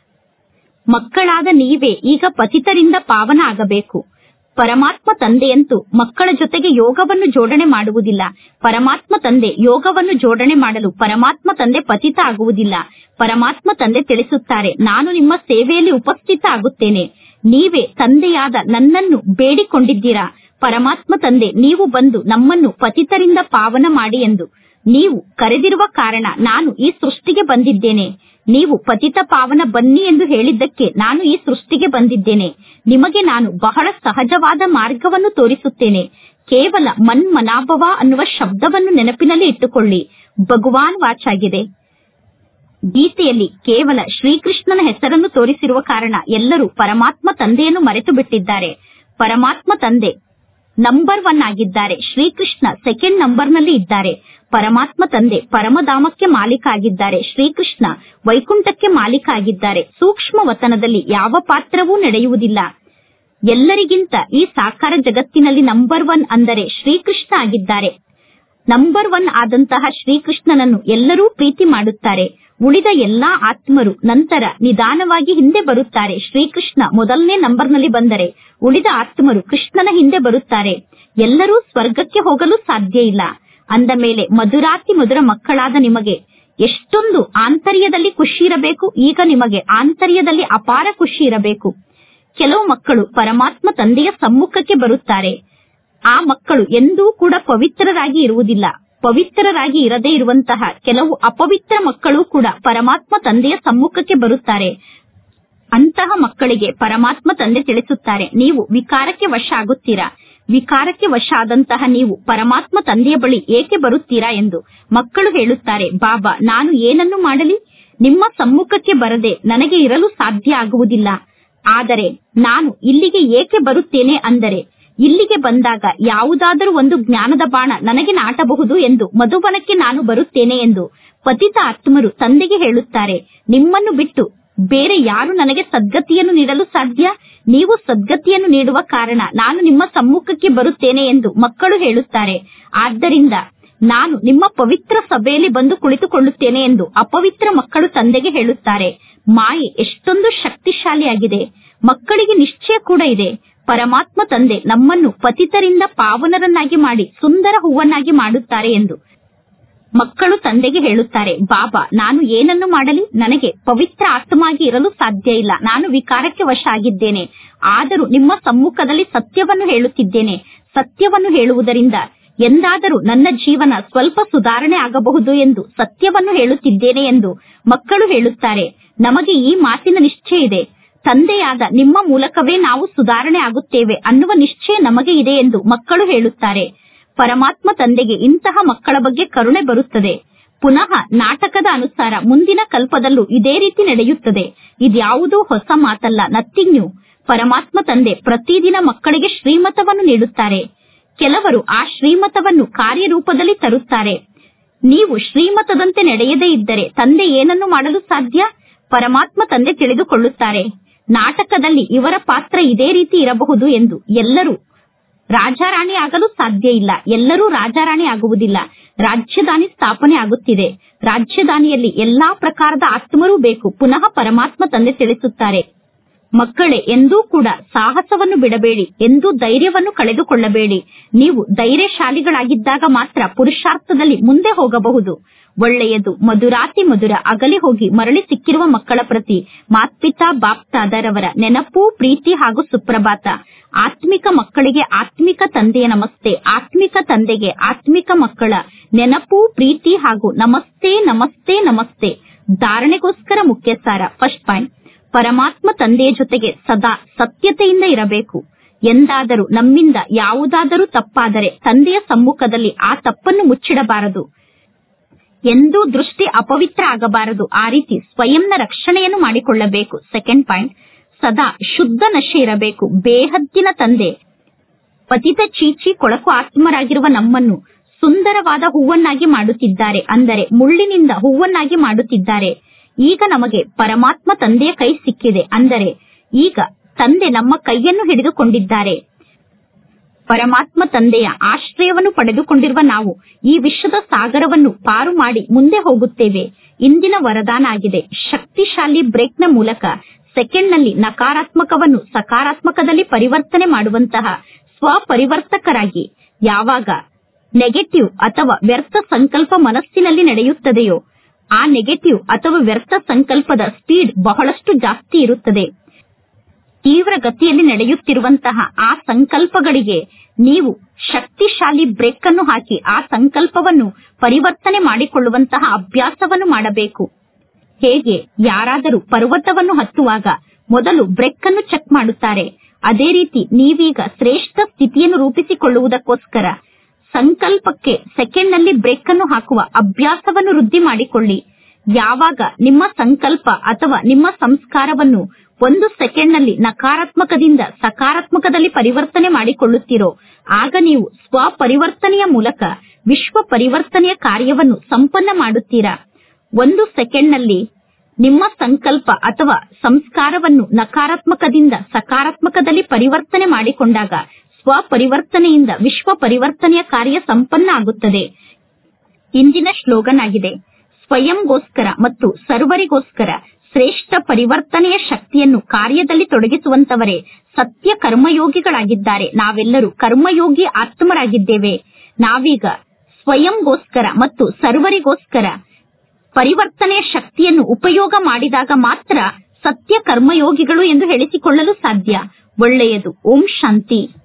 ಮಕ್ಕಳಾದ ನೀವೇ ಈಗ ಪತಿತರಿಂದ ಪಾವನ ಆಗಬೇಕು ಪರಮಾತ್ಮ ತಂದೆಯಂತೂ ಮಕ್ಕಳ ಜೊತೆಗೆ ಯೋಗವನ್ನು ಜೋಡಣೆ ಮಾಡುವುದಿಲ್ಲ ಪರಮಾತ್ಮ ತಂದೆ ಯೋಗವನ್ನು ಜೋಡಣೆ ಮಾಡಲು ಪರಮಾತ್ಮ ತಂದೆ ಪತಿತ ಆಗುವುದಿಲ್ಲ ಪರಮಾತ್ಮ ತಂದೆ ತಿಳಿಸುತ್ತಾರೆ ನಾನು ನಿಮ್ಮ ಸೇವೆಯಲ್ಲಿ ಉಪಸ್ಥಿತ ಆಗುತ್ತೇನೆ ನೀವೇ ತಂದೆಯಾದ ನನ್ನನ್ನು ಬೇಡಿಕೊಂಡಿದ್ದೀರಾ ಪರಮಾತ್ಮ ತಂದೆ ನೀವು ಬಂದು ನಮ್ಮನ್ನು ಪತಿತರಿಂದ ಪಾವನ ಮಾಡಿ ಎಂದು ನೀವು ಕರೆದಿರುವ ಕಾರಣ ನಾನು ಈ ಸೃಷ್ಟಿಗೆ ಬಂದಿದ್ದೇನೆ ನೀವು ಪತಿತ ಪಾವನ ಬನ್ನಿ ಎಂದು ಹೇಳಿದ್ದಕ್ಕೆ ನಾನು ಈ ಸೃಷ್ಟಿಗೆ ಬಂದಿದ್ದೇನೆ ನಿಮಗೆ ನಾನು ಬಹಳ ಸಹಜವಾದ ಮಾರ್ಗವನ್ನು ತೋರಿಸುತ್ತೇನೆ ಕೇವಲ ಮನ್ಮನಾಭವ ಅನ್ನುವ ಶಬ್ದವನ್ನು ನೆನಪಿನಲ್ಲಿ ಇಟ್ಟುಕೊಳ್ಳಿ ಭಗವಾನ್ ವಾಚಾಗಿದೆ ಗೀತೆಯಲ್ಲಿ ಕೇವಲ ಶ್ರೀಕೃಷ್ಣನ ಹೆಸರನ್ನು ತೋರಿಸಿರುವ ಕಾರಣ ಎಲ್ಲರೂ ಪರಮಾತ್ಮ ತಂದೆಯನ್ನು ಮರೆತು ಬಿಟ್ಟಿದ್ದಾರೆ ಪರಮಾತ್ಮ ತಂದೆ ನಂಬರ್ ಒನ್ ಆಗಿದ್ದಾರೆ ಶ್ರೀಕೃಷ್ಣ ಸೆಕೆಂಡ್ ನಂಬರ್ನಲ್ಲಿ ಇದ್ದಾರೆ ಪರಮಾತ್ಮ ತಂದೆ ಪರಮಧಾಮಕ್ಕೆ ಮಾಲೀಕ ಆಗಿದ್ದಾರೆ ಶ್ರೀಕೃಷ್ಣ ವೈಕುಂಠಕ್ಕೆ ಮಾಲೀಕ ಆಗಿದ್ದಾರೆ ಸೂಕ್ಷ್ಮ ವತನದಲ್ಲಿ ಯಾವ ಪಾತ್ರವೂ ನಡೆಯುವುದಿಲ್ಲ ಎಲ್ಲರಿಗಿಂತ ಈ ಸಾಕಾರ ಜಗತ್ತಿನಲ್ಲಿ ನಂಬರ್ ಒನ್ ಅಂದರೆ ಶ್ರೀಕೃಷ್ಣ ಆಗಿದ್ದಾರೆ ನಂಬರ್ ಒನ್ ಆದಂತಹ ಶ್ರೀಕೃಷ್ಣನನ್ನು ಎಲ್ಲರೂ ಪ್ರೀತಿ ಮಾಡುತ್ತಾರೆ ಉಳಿದ ಎಲ್ಲಾ ಆತ್ಮರು ನಂತರ ನಿಧಾನವಾಗಿ ಹಿಂದೆ ಬರುತ್ತಾರೆ ಶ್ರೀಕೃಷ್ಣ ಮೊದಲನೇ ನಂಬರ್ನಲ್ಲಿ ಬಂದರೆ ಉಳಿದ ಆತ್ಮರು ಕೃಷ್ಣನ ಹಿಂದೆ ಬರುತ್ತಾರೆ ಎಲ್ಲರೂ ಸ್ವರ್ಗಕ್ಕೆ ಹೋಗಲು ಸಾಧ್ಯ ಇಲ್ಲ ಅಂದ ಮೇಲೆ ಮಧುರಾತಿ ಮಧುರ ಮಕ್ಕಳಾದ ನಿಮಗೆ ಎಷ್ಟೊಂದು ಆಂತರ್ಯದಲ್ಲಿ ಖುಷಿ ಇರಬೇಕು ಈಗ ನಿಮಗೆ ಆಂತರ್ಯದಲ್ಲಿ ಅಪಾರ ಖುಷಿ ಇರಬೇಕು ಕೆಲವು ಮಕ್ಕಳು ಪರಮಾತ್ಮ ತಂದೆಯ ಸಮ್ಮುಖಕ್ಕೆ ಬರುತ್ತಾರೆ ಆ ಮಕ್ಕಳು ಎಂದೂ ಕೂಡ ಪವಿತ್ರರಾಗಿ ಇರುವುದಿಲ್ಲ ಪವಿತ್ರರಾಗಿ ಇರದೇ ಇರುವಂತಹ ಕೆಲವು ಅಪವಿತ್ರ ಮಕ್ಕಳು ಕೂಡ ಪರಮಾತ್ಮ ತಂದೆಯ ಸಮ್ಮುಖಕ್ಕೆ ಬರುತ್ತಾರೆ ಅಂತಹ ಮಕ್ಕಳಿಗೆ ಪರಮಾತ್ಮ ತಂದೆ ತಿಳಿಸುತ್ತಾರೆ ನೀವು ವಿಕಾರಕ್ಕೆ ವಶ ಆಗುತ್ತೀರಾ ವಿಕಾರಕ್ಕೆ ವಶ ಆದಂತಹ ನೀವು ಪರಮಾತ್ಮ ತಂದೆಯ ಬಳಿ ಏಕೆ ಬರುತ್ತೀರಾ ಎಂದು ಮಕ್ಕಳು ಹೇಳುತ್ತಾರೆ ಬಾಬಾ ನಾನು ಏನನ್ನು ಮಾಡಲಿ ನಿಮ್ಮ ಸಮ್ಮುಖಕ್ಕೆ ಬರದೆ ನನಗೆ ಇರಲು ಸಾಧ್ಯ ಆಗುವುದಿಲ್ಲ ಆದರೆ ನಾನು ಇಲ್ಲಿಗೆ ಏಕೆ ಬರುತ್ತೇನೆ ಅಂದರೆ ಇಲ್ಲಿಗೆ ಬಂದಾಗ ಯಾವುದಾದರೂ ಒಂದು ಜ್ಞಾನದ ಬಾಣ ನನಗೆ ನಾಟಬಹುದು ಎಂದು ಮಧುಬನಕ್ಕೆ ನಾನು ಬರುತ್ತೇನೆ ಎಂದು ಪತಿತ ಆತ್ಮರು ತಂದೆಗೆ ಹೇಳುತ್ತಾರೆ ನಿಮ್ಮನ್ನು ಬಿಟ್ಟು ಬೇರೆ ಯಾರು ನನಗೆ ಸದ್ಗತಿಯನ್ನು ನೀಡಲು ಸಾಧ್ಯ ನೀವು ಸದ್ಗತಿಯನ್ನು ನೀಡುವ ಕಾರಣ ನಾನು ನಿಮ್ಮ ಸಮ್ಮುಖಕ್ಕೆ ಬರುತ್ತೇನೆ ಎಂದು ಮಕ್ಕಳು ಹೇಳುತ್ತಾರೆ ಆದ್ದರಿಂದ ನಾನು ನಿಮ್ಮ ಪವಿತ್ರ ಸಭೆಯಲ್ಲಿ ಬಂದು ಕುಳಿತುಕೊಳ್ಳುತ್ತೇನೆ ಎಂದು ಅಪವಿತ್ರ ಮಕ್ಕಳು ತಂದೆಗೆ ಹೇಳುತ್ತಾರೆ ಮಾಯೆ ಎಷ್ಟೊಂದು ಶಕ್ತಿಶಾಲಿಯಾಗಿದೆ ಮಕ್ಕಳಿಗೆ ನಿಶ್ಚಯ ಕೂಡ ಇದೆ ಪರಮಾತ್ಮ ತಂದೆ ನಮ್ಮನ್ನು ಪತಿತರಿಂದ ಪಾವನರನ್ನಾಗಿ ಮಾಡಿ ಸುಂದರ ಹೂವನ್ನಾಗಿ ಮಾಡುತ್ತಾರೆ ಎಂದು ಮಕ್ಕಳು ತಂದೆಗೆ ಹೇಳುತ್ತಾರೆ ಬಾಬಾ ನಾನು ಏನನ್ನು ಮಾಡಲಿ ನನಗೆ ಪವಿತ್ರ ಆತ್ಮಾಗಿ ಇರಲು ಸಾಧ್ಯ ಇಲ್ಲ ನಾನು ವಿಕಾರಕ್ಕೆ ವಶ ಆಗಿದ್ದೇನೆ ಆದರೂ ನಿಮ್ಮ ಸಮ್ಮುಖದಲ್ಲಿ ಸತ್ಯವನ್ನು ಹೇಳುತ್ತಿದ್ದೇನೆ ಸತ್ಯವನ್ನು ಹೇಳುವುದರಿಂದ ಎಂದಾದರೂ ನನ್ನ ಜೀವನ ಸ್ವಲ್ಪ ಸುಧಾರಣೆ ಆಗಬಹುದು ಎಂದು ಸತ್ಯವನ್ನು ಹೇಳುತ್ತಿದ್ದೇನೆ ಎಂದು ಮಕ್ಕಳು ಹೇಳುತ್ತಾರೆ ನಮಗೆ ಈ ಮಾತಿನ ನಿಶ್ಚಯ ಇದೆ ತಂದೆಯಾದ ನಿಮ್ಮ ಮೂಲಕವೇ ನಾವು ಸುಧಾರಣೆ ಆಗುತ್ತೇವೆ ಅನ್ನುವ ನಿಶ್ಚಯ ನಮಗೆ ಇದೆ ಎಂದು ಮಕ್ಕಳು ಹೇಳುತ್ತಾರೆ ಪರಮಾತ್ಮ ತಂದೆಗೆ ಇಂತಹ ಮಕ್ಕಳ ಬಗ್ಗೆ ಕರುಣೆ ಬರುತ್ತದೆ ಪುನಃ ನಾಟಕದ ಅನುಸಾರ ಮುಂದಿನ ಕಲ್ಪದಲ್ಲೂ ಇದೇ ರೀತಿ ನಡೆಯುತ್ತದೆ ಇದ್ಯಾವುದೂ ಹೊಸ ಮಾತಲ್ಲ ನಥಿಂಗ್ ನ್ಯೂ ಪರಮಾತ್ಮ ತಂದೆ ಪ್ರತಿದಿನ ಮಕ್ಕಳಿಗೆ ಶ್ರೀಮತವನ್ನು ನೀಡುತ್ತಾರೆ ಕೆಲವರು ಆ ಶ್ರೀಮತವನ್ನು ಕಾರ್ಯರೂಪದಲ್ಲಿ ತರುತ್ತಾರೆ ನೀವು ಶ್ರೀಮತದಂತೆ ನಡೆಯದೇ ಇದ್ದರೆ ತಂದೆ ಏನನ್ನು ಮಾಡಲು ಸಾಧ್ಯ ಪರಮಾತ್ಮ ತಂದೆ ತಿಳಿದುಕೊಳ್ಳುತ್ತಾರೆ ನಾಟಕದಲ್ಲಿ ಇವರ ಪಾತ್ರ ಇದೇ ರೀತಿ ಇರಬಹುದು ಎಂದು ಎಲ್ಲರೂ ರಾಜಾರಾಣಿ ಆಗಲು ಸಾಧ್ಯ ಇಲ್ಲ ಎಲ್ಲರೂ ರಾಜಾರಾಣಿ ಆಗುವುದಿಲ್ಲ ರಾಜ್ಯದಾನಿ ಸ್ಥಾಪನೆ ಆಗುತ್ತಿದೆ ರಾಜ್ಯದಾನಿಯಲ್ಲಿ ಎಲ್ಲಾ ಪ್ರಕಾರದ ಆತ್ಮರೂ ಬೇಕು ಪುನಃ ಪರಮಾತ್ಮ ತಂದೆ ತಿಳಿಸುತ್ತಾರೆ ಮಕ್ಕಳೇ ಎಂದೂ ಕೂಡ ಸಾಹಸವನ್ನು ಬಿಡಬೇಡಿ ಎಂದೂ ಧೈರ್ಯವನ್ನು ಕಳೆದುಕೊಳ್ಳಬೇಡಿ ನೀವು ಧೈರ್ಯಶಾಲಿಗಳಾಗಿದ್ದಾಗ ಮಾತ್ರ ಪುರುಷಾರ್ಥದಲ್ಲಿ ಮುಂದೆ ಹೋಗಬಹುದು ಒಳ್ಳೆಯದು ಮಧುರಾತಿ ಮಧುರ ಅಗಲಿ ಹೋಗಿ ಮರಳಿ ಸಿಕ್ಕಿರುವ ಮಕ್ಕಳ ಪ್ರತಿ ಮಾತ್ಪಿತಾ ಬಾಪ್ತಾದರವರ ನೆನಪು ಪ್ರೀತಿ ಹಾಗೂ ಸುಪ್ರಭಾತ ಆತ್ಮಿಕ ಮಕ್ಕಳಿಗೆ ಆತ್ಮಿಕ ತಂದೆಯ ನಮಸ್ತೆ ಆತ್ಮಿಕ ತಂದೆಗೆ ಆತ್ಮಿಕ ಮಕ್ಕಳ ನೆನಪು ಪ್ರೀತಿ ಹಾಗೂ ನಮಸ್ತೆ ನಮಸ್ತೆ ನಮಸ್ತೆ ಧಾರಣೆಗೋಸ್ಕರ ಮುಖ್ಯ ಸಾರ ಫಸ್ಟ್ ಪಾಯಿಂಟ್ ಪರಮಾತ್ಮ ತಂದೆಯ ಜೊತೆಗೆ ಸದಾ ಸತ್ಯತೆಯಿಂದ ಇರಬೇಕು ಎಂದಾದರೂ ನಮ್ಮಿಂದ ಯಾವುದಾದರೂ ತಪ್ಪಾದರೆ ತಂದೆಯ ಸಮ್ಮುಖದಲ್ಲಿ ಆ ತಪ್ಪನ್ನು ಮುಚ್ಚಿಡಬಾರದು ಎಂದೂ ದೃಷ್ಟಿ ಅಪವಿತ್ರ ಆಗಬಾರದು ಆ ರೀತಿ ಸ್ವಯಂನ ರಕ್ಷಣೆಯನ್ನು ಮಾಡಿಕೊಳ್ಳಬೇಕು ಸೆಕೆಂಡ್ ಪಾಯಿಂಟ್ ಸದಾ ಶುದ್ಧ ನಶೆ ಇರಬೇಕು ಬೇಹದ್ದಿನ ತಂದೆ ಪತಿತ ಚೀಚಿ ಕೊಳಕು ಆತ್ಮರಾಗಿರುವ ನಮ್ಮನ್ನು ಸುಂದರವಾದ ಹೂವನ್ನಾಗಿ ಮಾಡುತ್ತಿದ್ದಾರೆ ಅಂದರೆ ಮುಳ್ಳಿನಿಂದ ಹೂವನ್ನಾಗಿ ಮಾಡುತ್ತಿದ್ದಾರೆ ಈಗ ನಮಗೆ ಪರಮಾತ್ಮ ತಂದೆಯ ಕೈ ಸಿಕ್ಕಿದೆ ಅಂದರೆ ಈಗ ತಂದೆ ನಮ್ಮ ಕೈಯನ್ನು ಹಿಡಿದುಕೊಂಡಿದ್ದಾರೆ ಪರಮಾತ್ಮ ತಂದೆಯ ಆಶ್ರಯವನ್ನು ಪಡೆದುಕೊಂಡಿರುವ ನಾವು ಈ ವಿಶ್ವದ ಸಾಗರವನ್ನು ಪಾರು ಮಾಡಿ ಮುಂದೆ ಹೋಗುತ್ತೇವೆ ಇಂದಿನ ವರದಾನ ಆಗಿದೆ ಶಕ್ತಿಶಾಲಿ ಬ್ರೇಕ್ನ ಮೂಲಕ ಸೆಕೆಂಡ್ನಲ್ಲಿ ನಕಾರಾತ್ಮಕವನ್ನು ಸಕಾರಾತ್ಮಕದಲ್ಲಿ ಪರಿವರ್ತನೆ ಮಾಡುವಂತಹ ಸ್ವಪರಿವರ್ತಕರಾಗಿ ಯಾವಾಗ ನೆಗೆಟಿವ್ ಅಥವಾ ವ್ಯರ್ಥ ಸಂಕಲ್ಪ ಮನಸ್ಸಿನಲ್ಲಿ ನಡೆಯುತ್ತದೆಯೋ ಆ ನೆಗೆಟಿವ್ ಅಥವಾ ವ್ಯರ್ಥ ಸಂಕಲ್ಪದ ಸ್ಪೀಡ್ ಬಹಳಷ್ಟು ಜಾಸ್ತಿ ಇರುತ್ತದೆ ತೀವ್ರ ಗತಿಯಲ್ಲಿ ನಡೆಯುತ್ತಿರುವಂತಹ ಆ ಸಂಕಲ್ಪಗಳಿಗೆ ನೀವು ಶಕ್ತಿಶಾಲಿ ಬ್ರೇಕ್ ಅನ್ನು ಹಾಕಿ ಆ ಸಂಕಲ್ಪವನ್ನು ಪರಿವರ್ತನೆ ಮಾಡಿಕೊಳ್ಳುವಂತಹ ಅಭ್ಯಾಸವನ್ನು ಮಾಡಬೇಕು ಹೇಗೆ ಯಾರಾದರೂ ಪರ್ವತವನ್ನು ಹತ್ತುವಾಗ ಮೊದಲು ಬ್ರೇಕ್ ಅನ್ನು ಚೆಕ್ ಮಾಡುತ್ತಾರೆ ಅದೇ ರೀತಿ ನೀವೀಗ ಶ್ರೇಷ್ಠ ಸ್ಥಿತಿಯನ್ನು ರೂಪಿಸಿಕೊಳ್ಳುವುದಕ್ಕೋಸ್ಕರ ಸಂಕಲ್ಪಕ್ಕೆ ಸೆಕೆಂಡ್ನಲ್ಲಿ ಬ್ರೇಕ್ ಅನ್ನು ಹಾಕುವ ಅಭ್ಯಾಸವನ್ನು ವೃದ್ಧಿ ಮಾಡಿಕೊಳ್ಳಿ ಯಾವಾಗ ನಿಮ್ಮ ಸಂಕಲ್ಪ ಅಥವಾ ನಿಮ್ಮ ಸಂಸ್ಕಾರವನ್ನು ಒಂದು ಸೆಕೆಂಡ್ನಲ್ಲಿ ನಕಾರಾತ್ಮಕದಿಂದ ಸಕಾರಾತ್ಮಕದಲ್ಲಿ ಪರಿವರ್ತನೆ ಮಾಡಿಕೊಳ್ಳುತ್ತೀರೋ ಆಗ ನೀವು ಸ್ವಪರಿವರ್ತನೆಯ ಮೂಲಕ ವಿಶ್ವ ಪರಿವರ್ತನೆಯ ಕಾರ್ಯವನ್ನು ಸಂಪನ್ನ ಮಾಡುತ್ತೀರಾ ಒಂದು ಸೆಕೆಂಡ್ನಲ್ಲಿ ನಿಮ್ಮ ಸಂಕಲ್ಪ ಅಥವಾ ಸಂಸ್ಕಾರವನ್ನು ನಕಾರಾತ್ಮಕದಿಂದ ಸಕಾರಾತ್ಮಕದಲ್ಲಿ ಪರಿವರ್ತನೆ ಮಾಡಿಕೊಂಡಾಗ ಸ್ವಪರಿವರ್ತನೆಯಿಂದ ವಿಶ್ವ ಪರಿವರ್ತನೆಯ ಕಾರ್ಯ ಸಂಪನ್ನ ಆಗುತ್ತದೆ ಇಂದಿನ ಶ್ಲೋಗನ್ ಆಗಿದೆ ಸ್ವಯಂಗೋಸ್ಕರ ಮತ್ತು ಸರ್ವರಿಗೋಸ್ಕರ ಶ್ರೇಷ್ಠ ಪರಿವರ್ತನೆಯ ಶಕ್ತಿಯನ್ನು ಕಾರ್ಯದಲ್ಲಿ ತೊಡಗಿಸುವಂತವರೇ ಸತ್ಯ ಕರ್ಮಯೋಗಿಗಳಾಗಿದ್ದಾರೆ ನಾವೆಲ್ಲರೂ ಕರ್ಮಯೋಗಿ ಆತ್ಮರಾಗಿದ್ದೇವೆ ನಾವೀಗ ಸ್ವಯಂಗೋಸ್ಕರ ಮತ್ತು ಸರ್ವರಿಗೋಸ್ಕರ ಪರಿವರ್ತನೆಯ ಶಕ್ತಿಯನ್ನು ಉಪಯೋಗ ಮಾಡಿದಾಗ ಮಾತ್ರ ಸತ್ಯ ಕರ್ಮಯೋಗಿಗಳು ಎಂದು ಹೇಳಿಸಿಕೊಳ್ಳಲು ಸಾಧ್ಯ ಒಳ್ಳೆಯದು ಓಂ ಶಾಂತಿ